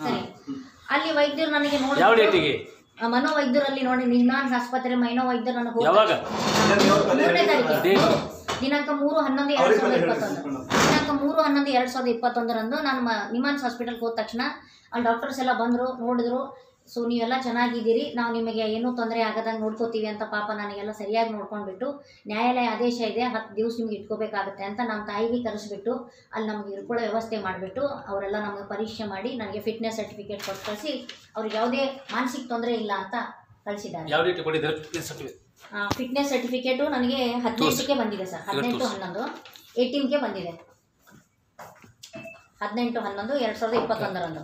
ಸರಿ ಅಲ್ಲಿ ವೈದ್ಯರು ನನಗೆ ನೋಡಿ ಯಾವ ಡೇಟಿಗೆ ಮನೋವೈದ್ಯರಲ್ಲಿ ನೋಡಿ ನಿಮ್ನಾನ್ ಆಸ್ಪತ್ರೆ ಮನೋವೈದ್ಯರು ನನಗೆ ಹೋದ ಯಾವಾಗ ಮೂರನೇ ತಾರೀಕಿಗೆ ಡೇಟ್ ದಿನಾಂಕ ಮೂರು ಹನ್ನೊಂದು ಎರಡು ಸಾವಿರದ ಇಪ್ಪತ್ತೊಂದು ದಿನಾಂಕ ಮೂರು ಹನ್ನೊಂದು ಎರಡು ಸಾವಿರದ ಇಪ್ಪತ್ತೊಂದರಂದು ನಾನು ಮ- ನಿಮಾನ್ಸ್ ಹಾಸ್ಪಿಟಲ್ಗೆ ಹೋದ ತಕ್ಷಣ ಅಲ್ಲಿ ಡಾಕ್ಟರ್ಸ್ ಎಲ್ಲ ಬಂದರು ನೋಡಿದ್ರು ಸೊ ನೀವೆಲ್ಲ ಚೆನ್ನಾಗಿದ್ದೀರಿ ನಾವು ನಿಮಗೆ ಏನೂ ತೊಂದರೆ ಆಗದಂಗೆ ನೋಡ್ಕೋತೀವಿ ಅಂತ ಪಾಪ ನನಗೆಲ್ಲ ಸರಿಯಾಗಿ ನೋಡ್ಕೊಂಡ್ಬಿಟ್ಟು ನ್ಯಾಯಾಲಯ ಆದೇಶ ಇದೆ ಹತ್ತು ದಿವಸ ನಿಮ್ಗೆ ಇಟ್ಕೋಬೇಕಾಗುತ್ತೆ ಅಂತ ನಮ್ಮ ತಾಯಿಗೆ ಕರೆಸ್ಬಿಟ್ಟು ಅಲ್ಲಿ ನಮ್ಗೆ ಇರ್ಕೊಳ್ಳೋ ವ್ಯವಸ್ಥೆ ಮಾಡಿಬಿಟ್ಟು ಅವರೆಲ್ಲ ನಮಗೆ ಪರೀಕ್ಷೆ ಮಾಡಿ ನನಗೆ ಫಿಟ್ನೆಸ್ ಸರ್ಟಿಫಿಕೇಟ್ ಕೊಟ್ಟು ಕಳಿಸಿ ಅವ್ರಿಗೆ ಯಾವುದೇ ಮಾನಸಿಕ ತೊಂದರೆ ಇಲ್ಲ ಅಂತ ಕಳಿಸಿದ್ದಾರೆ ಯಾವ ಡೇಟ್ ಕೊಟ್ಟಿದ್ದಾರೆ ಸರ್ಟಿಫಿಕೇಟ್ ಫಿಟ್ನೆಸ್ ಸರ್ಟಿಫಿಕೇಟು ನನಗೆ ಹದಿನೆಂಟಕ್ಕೆ ಬಂದಿದೆ ಸರ್ ಹದಿನೆಂಟು ತೋರ್ಸಿ. ಹನ್ನೊಂದು ಏಯ್ಟೀನ್ಗೆ ಬಂದಿದೆ ಹದಿನೆಂಟು ಹನ್ನೊಂದು ಎರಡು ಸಾವಿರದ ಇಪ್ಪತ್ತೊಂದರಂದು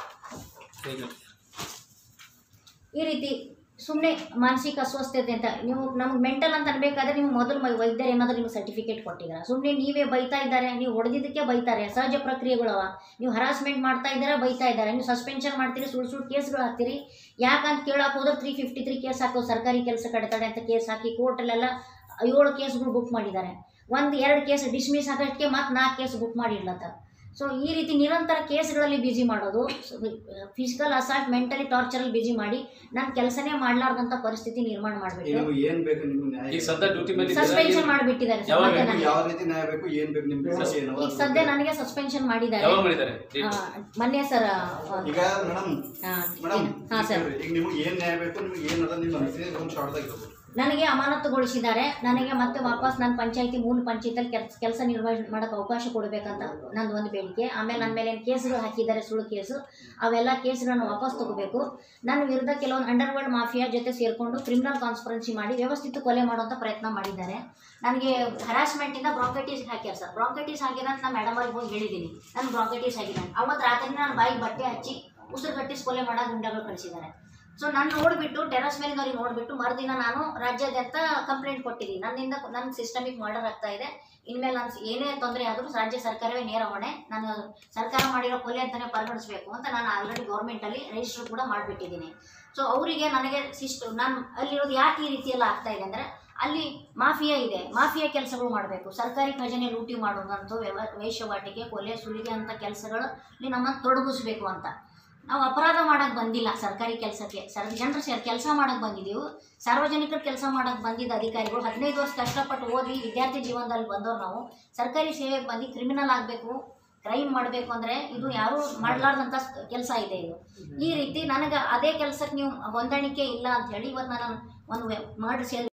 ಈ ರೀತಿ ಸುಮ್ಮನೆ ಮಾನಸಿಕ ಅಸ್ವಸ್ಥತೆ ಅಂತ ನೀವು ನಮ್ಗೆ ಮೆಂಟಲ್ ಅಂತ ಅನ್ಬೇಕಾದ್ರೆ ನೀವು ಮೊದಲು ಮೈ- ವೈದ್ಯರು ಏನಾದರೂ ನಿಮ್ಗೆ ಸರ್ಟಿಫಿಕೇಟ್ ಕೊಟ್ಟಿದ್ದಾರೆ ಸುಮ್ಮನೆ ನೀವೇ ಬೈತಾ ಇದ್ದಾರೆ ನೀವು ಹೊಡೆದಿದ್ದಕ್ಕೆ ಬೈತಾರೆ ಸಹಜ ಪ್ರಕ್ರಿಯೆಗಳವ ನೀವು ಹರಾಸ್ಮೆಂಟ್ ಮಾಡ್ತಾ ಇದ್ದಾರೆ ಬೈತಾ ಇದ್ದಾರೆ ನೀವು ಸಸ್ಪೆನ್ಷನ್ ಮಾಡ್ತೀರಿ ಸುಳ್ಳು ಸುಳ್ಳು ಕೇಸ್ಗಳು ಹಾಕ್ತೀರಿ ಯಾಕಂತ ಕೇಳಕ್ಕೆ ಹೋದ್ರೆ ತ್ರೀ ಫಿಫ್ಟಿ ತ್ರೀ ಕೇಸ್ ಹಾಕೋ ಸರ್ಕಾರಿ ಕೆಲಸ ಕಡೆತಡೆ ಅಂತ ಕೇಸ್ ಹಾಕಿ ಕೋರ್ಟಲ್ಲೆಲ್ಲ ಏಳು ಕೇಸ್ಗಳು ಬುಕ್ ಮಾಡಿದ್ದಾರೆ ಒಂದು ಎರಡು ಕೇಸ್ ಡಿಸ್ಮಿಸ್ ಆಗೋಕ್ಕೆ ಮತ್ತೆ ನಾಲ್ಕು ಕೇಸ್ ಬುಕ್ ಮಾಡಿಡ್ಲತ್ತ ಸೊ ಈ ರೀತಿ ನಿರಂತರ ಕೇಸ್ಗಳಲ್ಲಿ ಬಿಜಿ ಮಾಡೋದು ಫಿಸಿಕಲ್ ಅಸಾಲ್ಟ್ ಮೆಂಟಲಿ ಟಾರ್ಚರಲ್ಲಿ ಬಿಜಿ ಮಾಡಿ ನನ್ನ ಕೆಲಸನೇ ಮಾಡಲಾರ್ದಂಥ ಪರಿಸ್ಥಿತಿ ನಿರ್ಮಾಣ ಈಗ ಮಾಡಿಬಿಟ್ಟು ನಿಮ್ಗೆ ಏನ್ ಬೇಕು ನಿಮ್ಗೆ ನ್ಯಾಯ ಈಗ ಸದ್ಯ ಡ್ಯೂಟಿ ಮೇಲೆ ಸಸ್ಪೆನ್ಷನ್ ಮಾಡಿಬಿಟ್ಟಿದ್ದಾರೆ ಸರ್ ಯಾವಾಗ ಮತ್ತೆ ನಿಮ್ಗೆ ನನಗೆ ಯಾವ ರೀತಿ ನ್ಯಾಯ ಬೇಕು ಏನ್ ಬೇಕು ನಿಮ್ಗೆ ಸಮಸ್ಯೆ ಏನು ಈಗ ಸದ್ಯ ನನಗೆ ಸಸ್ಪೆನ್ಷನ್ ಮಾಡಿದ್ದಾರೆ ಯಾವಾಗ ಮಾಡಿದ್ದಾರೆ ಆ, ಮೊನ್ನೆ ಸರ್ ಈಗ ಮೇಡಮ್ ಮೇಡಮ್ ಹಾಂ ಸರ್ ಈಗ ನಿಮ್ಗೆ ಏನ್ ನ್ಯಾಯ ಬೇಕು ನಿಮ್ಗೆ ಏನದ ನಿಮ್ಗೆ ಅನಿಸಿದೆ ಒಂದು ಶಾರ್ಟ್ದಾಗ ಇರ್ಬೋದು ನನಗೆ ಅಮಾನತುಗೊಳಿಸಿದ್ದಾರೆ ನನಗೆ ಮತ್ತೆ ವಾಪಸ್ ನನ್ನ ಪಂಚಾಯತಿ ಮೂಲ ಪಂಚಾಯತಿಯಲ್ಲಿ ಕೆಲಸ ಕೆಲಸ ನಿರ್ವಹಣೆ ಮಾಡೋಕ್ಕೆ ಅವಕಾಶ ಕೊಡಬೇಕಂತ ನಂದು ಒಂದು ಬೇಡಿಕೆ ಆಮೇಲೆ ನನ್ನ ಮೇಲೆ ಏನು ಕೇಸ್ಗಳು ಹಾಕಿದ್ದಾರೆ ಸುಳ್ಳು ಕೇಸು ಅವೆಲ್ಲ ಕೇಸ್ಗಳನ್ನು ವಾಪಸ್ ತಗೋಬೇಕು ನನ್ನ ವಿರುದ್ಧ ಕೆಲವೊಂದು ಅಂಡರ್ವರ್ಲ್ಡ್ ಮಾಫಿಯಾ ಜೊತೆ ಸೇರಿಕೊಂಡು ಕ್ರಿಮಿನಲ್ ಕಾನ್ಸ್ಪರೆನ್ಸಿ ಮಾಡಿ ವ್ಯವಸ್ಥಿತ ಕೊಲೆ ಮಾಡುವಂಥ ಪ್ರಯತ್ನ ಮಾಡಿದ್ದಾರೆ ನನಗೆ ಹರಾಸ್ಮೆಂಟಿಂದ ಬ್ರಾಂಕೈಟಿಸ್ ಹಾಕ್ಯಾರ ಸರ್ ಬ್ರಾಂಕೈಟಿಸ್ ಆಗಿದೆ ಅಂತ ನಾನು ಮೇಡಮ್ ಅವ್ರಿಗೆ ಹೋಗಿ ಹೇಳಿದ್ದೀನಿ ನಾನು ಬ್ರಾಂಕೈಟಿಸ್ ಆಗಿದೆ ಅವತ್ತು ರಾತ್ರಿ ನಾನು ಬಾಯಿಗೆ ಬಟ್ಟೆ ಹಚ್ಚಿ ಉಸಿರು ಕಟ್ಟಿಸಿ ಕೊಲೆ ಮಾಡೋ ಗುಂಡಗಳು ಕಳಿಸಿದ್ದಾರೆ ಸೊ ನಾನು ನೋಡಿಬಿಟ್ಟು ಟೆರಸ್ ಮೇಲಿನವ್ರಿಗೆ ನೋಡಿಬಿಟ್ಟು ಮರುದಿನ ನಾನು ರಾಜ್ಯಾದ್ಯಂತ ಕಂಪ್ಲೇಂಟ್ ಕೊಟ್ಟಿದ್ದೀನಿ ನನ್ನಿಂದ ನನ್ನ ಸಿಸ್ಟಮಿಕ್ ಮರ್ಡರ್ ಆಗ್ತಾ ಇದೆ ಇನ್ಮೇಲೆ ನಾನು ಏನೇ ತೊಂದರೆ ಆದರೂ ರಾಜ್ಯ ಸರ್ಕಾರವೇ ನೇರ ಹೊಣೆ ನಾನು ಸರ್ಕಾರ ಮಾಡಿರೋ ಕೊಲೆ ಅಂತಲೇ ಪರಿಗಣಿಸಬೇಕು ಅಂತ ನಾನು ಆಲ್ರೆಡಿ ಗೌರ್ಮೆಂಟಲ್ಲಿ ರಿಜಿಸ್ಟರ್ ಕೂಡ ಮಾಡಿಬಿಟ್ಟಿದ್ದೀನಿ ಸೊ ಅವರಿಗೆ ನನಗೆ ಸಿಸ್ಟ್ ನಾನು ಅಲ್ಲಿರೋದು ಯಾಕೆ ಈ ರೀತಿ ಎಲ್ಲ ಆಗ್ತಾ ಇದೆ ಅಂದರೆ ಅಲ್ಲಿ ಮಾಫಿಯಾ ಇದೆ ಮಾಫಿಯಾ ಕೆಲಸಗಳು ಮಾಡಬೇಕು ಸರ್ಕಾರಿ ಖಜಾನೆ ಲೂಟಿ ಮಾಡೋದಂತೂ ವ್ಯವ ವೇಷವಾಟಿಕೆ ಕೊಲೆ ಸುಲಿಗೆ ಅಂತ ಕೆಲಸಗಳಲ್ಲಿ ನಮ್ಮನ್ನು ತೊಡಗಿಸ್ಬೇಕು ಅಂತ ನಾವು ಅಪರಾಧ ಮಾಡಕ್ಕೆ ಬಂದಿಲ್ಲ ಸರ್ಕಾರಿ ಕೆಲಸಕ್ಕೆ ಸರ್ ಜನರು ಸೇರಿ ಕೆಲಸ ಮಾಡಕ್ಕೆ ಬಂದಿದ್ದೀವಿ ಸಾರ್ವಜನಿಕರ ಕೆಲಸ ಮಾಡಕ್ಕೆ ಬಂದಿದ್ದ ಅಧಿಕಾರಿಗಳು ಹದಿನೈದು ವರ್ಷ ಕಷ್ಟಪಟ್ಟು ಓದಿ ವಿದ್ಯಾರ್ಥಿ ಜೀವನದಲ್ಲಿ ಬಂದವ್ರು ನಾವು ಸರ್ಕಾರಿ ಸೇವೆಗೆ ಬಂದು ಕ್ರಿಮಿನಲ್ ಆಗಬೇಕು ಕ್ರೈಮ್ ಮಾಡಬೇಕು ಅಂದರೆ ಇದು ಯಾರೂ ಮಾಡಲಾರ್ದಂಥ ಕೆಲಸ ಇದೆ ಇದು ಈ ರೀತಿ ನನಗೆ ಅದೇ ಕೆಲಸಕ್ಕೆ ನೀವು ಹೊಂದಾಣಿಕೆ ಇಲ್ಲ ಅಂತ ಹೇಳಿ ಇವತ್ತು ನಾನು ಒಂದು ಮರ್ಡರ್ ಸೇಲ್